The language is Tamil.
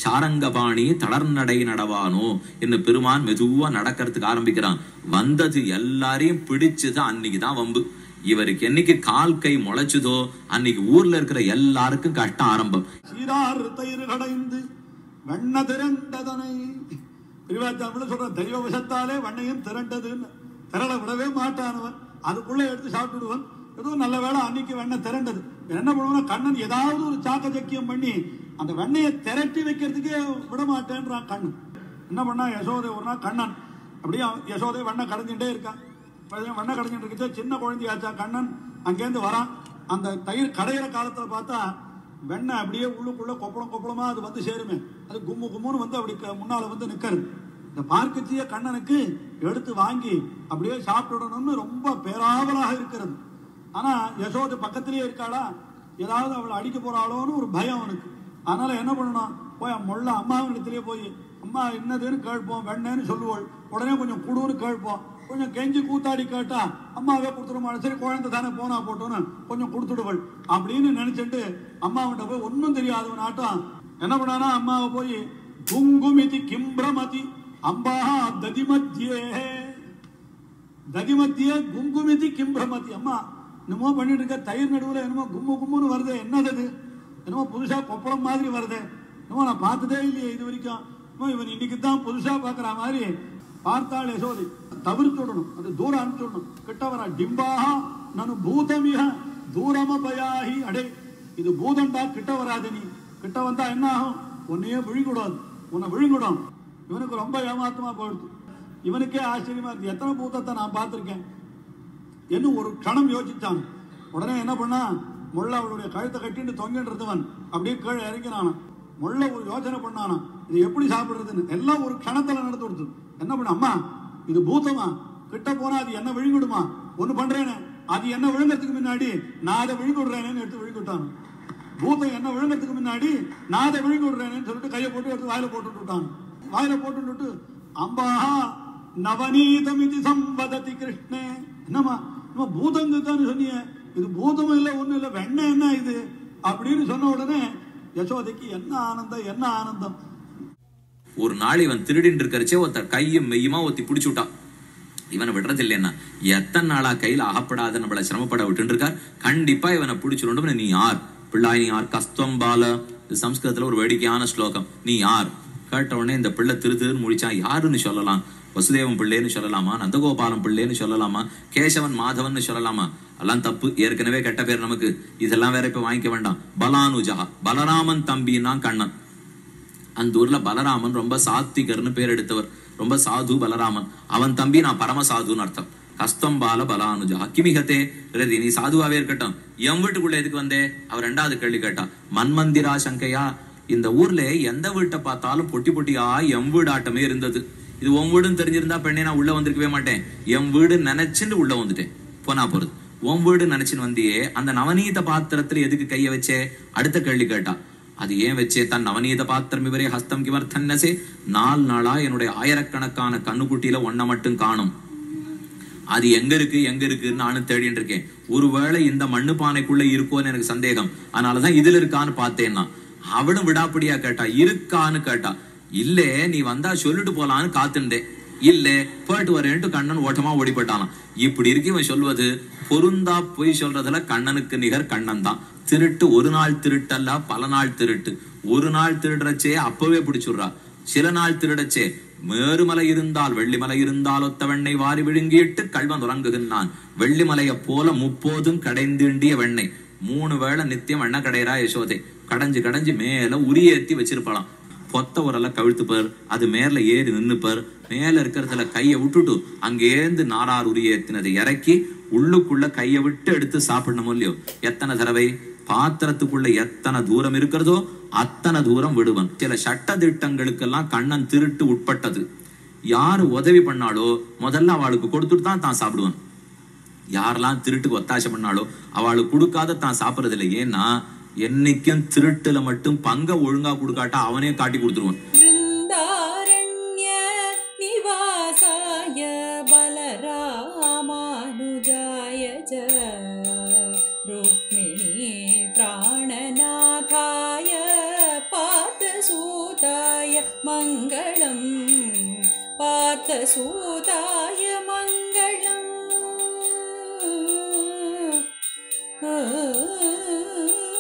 சாரங்கபாணி தளர்நடை நடவானோ என்று பெருமான் மெதுவா நடக்கிறதுக்கு ஆரம்பிக்கிறான் வந்தது எல்லாரையும் பிடிச்சுதான் அன்னைக்குதான் வம்பு இவருக்கு என்னைக்கு கால் கை முளைச்சுதோ அன்னைக்கு ஊர்ல இருக்கிற எல்லாருக்கும் கஷ்டம் ஆரம்பம் சீரார் தயிர் கடைந்து வெண்ண திரண்டதனை பிரிவாச்சாமில் சொல்ற தெய்வ விஷத்தாலே வெண்ணையும் திரண்டதுன்னு திரள விடவே மாட்டானவன் அதுக்குள்ள எடுத்து சாப்பிட்டுடுவன் ஏதோ நல்ல வேளை அன்னைக்கு வெண்ணெய் திரண்டது என்ன பண்ணுவான் கண்ணன் ஏதாவது ஒரு சாக்க ஜக்கியம் பண்ணி அந்த வெண்ணையை திரட்டி வைக்கிறதுக்கே விட மாட்டேன்றான் கண்ணன் என்ன பண்ணா யசோதை ஒரு நாள் கண்ணன் அப்படியே அவன் யசோதை வெண்ணெய் கடைஞ்சுட்டே இருக்கான் பையன் வெண்ணெய் கடைஞ்சிட்டு இருக்கச்சே சின்ன குழந்தையாச்சா கண்ணன் அங்கேருந்து வரான் அந்த தயிர் கடையிற காலத்துல பார்த்தா வெண்ணெய் அப்படியே உள்ளுக்குள்ள கொப்பளம் கொப்பளமா அது வந்து சேருமே அது கும்மு கும்முன்னு வந்து அப்படி க- முன்னால வந்து நிக்கிறது இந்த பார்க்கச்சிய கண்ணனுக்கு எடுத்து வாங்கி அப்படியே சாப்பிட்டுடணும்னு ரொம்ப பேராவலாக இருக்கிறது ஆனா யசோதை பக்கத்திலேயே இருக்காளா ஏதாவது அவளை அடிக்க போறாளோன்னு ஒரு பயம் அவனுக்கு அதனால என்ன பண்ணணும் போய் மொள்ள அம்மாவின் இடத்துலயே போய் அம்மா என்னதுன்னு கேட்போம் வெண்ணேன்னு சொல்லுவோள் உடனே கொஞ்சம் குடுன்னு கேட்போம் கொஞ்சம் கெஞ்சி கூத்தாடி கேட்டா அம்மாவே கொடுத்துருமா சரி குழந்தை தானே போனா போட்டோன்னு கொஞ்சம் கொடுத்துடுவள் அப்படின்னு நினைச்சிட்டு அம்மாவிட்ட போய் ஒன்றும் தெரியாதவன் ஆட்டம் என்ன பண்ணானா அம்மாவை போய் குங்குமிதி கிம்ப்ரமதி அம்பா ததிமத்தியே ததிமத்தியே குங்குமிதி கிம்ப்ரமதி அம்மா என்னமோ பண்ணிட்டு இருக்க தயிர் நடுவுல என்னமோ கும்மு கும்முன்னு வருது என்னது அது என்னமோ புதுசா கொப்பளம் மாதிரி வருது என்னமோ நான் பார்த்ததே இல்லையே இது வரைக்கும் என்னமோ இவன் இன்னைக்கு தான் புதுசா பாக்குற மாதிரி பார்த்தாள் யசோதி தவிர்த்துடணும் அது தூரம் அனுப்பிச்சுடணும் கிட்ட வர டிம்பாக நனு பூதமிக தூரமபயாகி அடே இது பூதம்டா கிட்ட வராது நீ கிட்ட வந்தா என்ன ஆகும் உன்னையே விழுங்கிடாது உன்னை விழுங்கிடும் இவனுக்கு ரொம்ப ஏமாத்தமா போயிடுது இவனுக்கே ஆச்சரியமா இருக்கு எத்தனை பூதத்தை நான் பார்த்திருக்கேன் என்று ஒரு க்ஷணம் யோசிச்சான் உடனே என்ன பண்ணா முள்ள அவளுடைய கழுத்தை கட்டிட்டு தொங்கிட்டு இருந்தவன் அப்படியே கீழே இறங்கினானான் முள்ள ஒரு யோசனை பண்ணானா இது எப்படி சாப்பிடுறதுன்னு எல்லாம் ஒரு க்ஷணத்துல நடந்து கொடுத்து என்ன பண்ண அம்மா இது பூதமா கிட்ட போனா அது என்ன விழுங்கிடுமா ஒண்ணு பண்றேனே அது என்ன விழுங்கறதுக்கு முன்னாடி நான் அதை விழுங்கி விடுறேனேன்னு எடுத்து விழுங்கி விட்டான் பூதம் என்ன விழுங்கறதுக்கு முன்னாடி நான் அதை விழுங்கி விடுறேனேன்னு சொல்லிட்டு கையை போட்டு எடுத்து வாயில போட்டு விட்டான் வாயில போட்டு விட்டு அம்பாஹா நவநீதம் இது சம்பததி கிருஷ்ணே என்னம்மா நம்ம பூதங்க தானே சொன்னீங்க இது பூதம் இல்ல ஒண்ணும் இல்ல வெண்ணெய் என்ன இது அப்படின்னு சொன்ன உடனே யசோதைக்கு என்ன ஆனந்தம் என்ன ஆனந்தம் ஒரு நாள் இவன் திருடின்னு இருக்கிறச்சே ஒருத்தர் கையும் மெய்யுமா ஒத்தி பிடிச்சு விட்டான் இவனை விடுறது இல்லைன்னா எத்தனை நாளா கையில அகப்படாத நம்மள சிரமப்பட விட்டு இருக்கார் கண்டிப்பா இவனை பிடிச்சிருண்டும் நீ யார் பிள்ளாய் நீ யார் கஸ்தம் பால இது சம்ஸ்கிருதத்துல ஒரு வேடிக்கையான ஸ்லோகம் நீ யார் கேட்ட உடனே இந்த பிள்ளை திரு திருன்னு முடிச்சான் யாருன்னு சொல்லலாம் வசுதேவன் பிள்ளைன்னு சொல்லலாமா நந்தகோபாலம் பிள்ளைன்னு சொல்லலாமா கேசவன் மாதவன் சொல்லலாமா எல்லாம் தப்பு ஏற்கனவே கெட்ட பேர் நமக்கு இதெல்லாம் வேற இப்ப வாங்கிக்க வேண்டாம் பலானுஜா பலராமன் தம்பின்னா கண்ணன் அந்த ஊர்ல பலராமன் ரொம்ப சாத்விகர்னு பேர் எடுத்தவர் ரொம்ப சாது பலராமன் அவன் தம்பி நான் பரம சாதுன்னு அர்த்தம் கஸ்தம்பால பலானுஜா கிமிகத்தே ரதி நீ சாதுவாவே இருக்கட்டும் என் வீட்டுக்குள்ள எதுக்கு வந்தே அவர் ரெண்டாவது கேள்வி கேட்டா மன்மந்திரா சங்கையா இந்த ஊர்ல எந்த வீட்டை பார்த்தாலும் பொட்டி பொட்டியா எம் வீடு ஆட்டமே இருந்தது இது உன் வீடுன்னு தெரிஞ்சிருந்தா பெண்ணே நான் உள்ள வந்திருக்கவே மாட்டேன் என் வீடு நினைச்சுட்டு உள்ள வந்துட்டேன் போனா போறது உன் வீடு நினைச்சுன்னு வந்தியே அந்த நவநீத பாத்திரத்துல எதுக்கு கைய வச்சே அடுத்த கேள்வி கேட்டா அது ஏன் வச்சே தன் நவநீத பாத்திரம் இவரே ஹஸ்தம் கிமர்த்தன்னசே நாலு நாளா என்னுடைய ஆயிரக்கணக்கான கண்ணுக்குட்டியில ஒன்ன மட்டும் காணும் அது எங்க இருக்கு எங்க இருக்குன்னு நானும் தேடிட்டு இருக்கேன் ஒருவேளை இந்த மண்ணு பானைக்குள்ள இருக்கோன்னு எனக்கு சந்தேகம் அதனாலதான் இதுல இருக்கான்னு பார்த்தேன்னா அவளும் விடாப்பிடியா கேட்டா இருக்கான்னு கேட்டா இல்லே நீ வந்தா சொல்லிட்டு போலான்னு காத்துண்டேன் இல்ல போயிட்டு வரேன்ட்டு கண்ணன் ஓட்டமா ஓடி போயிட்டானாம் இப்படி இருக்கு இவன் சொல்வது பொருந்தா பொய் சொல்றதுல கண்ணனுக்கு நிகர் கண்ணன் தான் திருட்டு ஒரு நாள் திருட்டல்ல பல நாள் திருட்டு ஒரு நாள் திருடுறச்சே அப்பவே பிடிச்சுடுறா சில நாள் திருடச்சே மேருமலை இருந்தால் வெள்ளிமலை இருந்தால் ஒத்த வெண்ணெய் வாரி விழுங்கிட்டு கல்வன் உறங்குகின்றான் வெள்ளிமலையைப் போல முப்போதும் கடைந்திண்டிய வெண்ணெய் மூணு வேளை நித்தியம் வெண்ணெய் கடையரா யசோதை கடைஞ்சு கடைஞ்சு மேல உரியேத்தி வச்சிருப்பாளாம் பொத்த உரல கவிழ்த்துப்பார் அது மேல ஏறி நின்னுப்பார் மேல இருக்கிறதுல கைய விட்டுட்டு அங்கேருந்து நாரார் உரியேத்தினதை இறக்கி உள்ளுக்குள்ள கைய விட்டு எடுத்து சாப்பிடணும் இல்லையோ எத்தனை தடவை பாத்திரத்துக்குள்ள எத்தனை தூரம் இருக்கிறதோ அத்தனை தூரம் விடுவன் சில சட்ட திட்டங்களுக்கெல்லாம் கண்ணன் திருட்டு உட்பட்டது யாரு உதவி பண்ணாலோ முதல்ல அவளுக்கு கொடுத்துட்டு தான் தான் சாப்பிடுவான் யாரெல்லாம் திருட்டுக்கு ஒத்தாசை பண்ணாலோ அவளுக்கு கொடுக்காத தான் சாப்பிடுறது இல்லை ஏன்னா என்னைக்கும் திருட்டுல மட்டும் பங்க ஒழுங்கா கொடுக்காட்டா அவனே காட்டி கொடுத்துருவான் वृन्दारण्य निवासाय बलरामानुजाय च रुक्मिणी प्राणनाथाय पार्थसूर्याय பார்த்தசூதாய மங்களம் பார்த்தசூதாய மங்களம் ஆ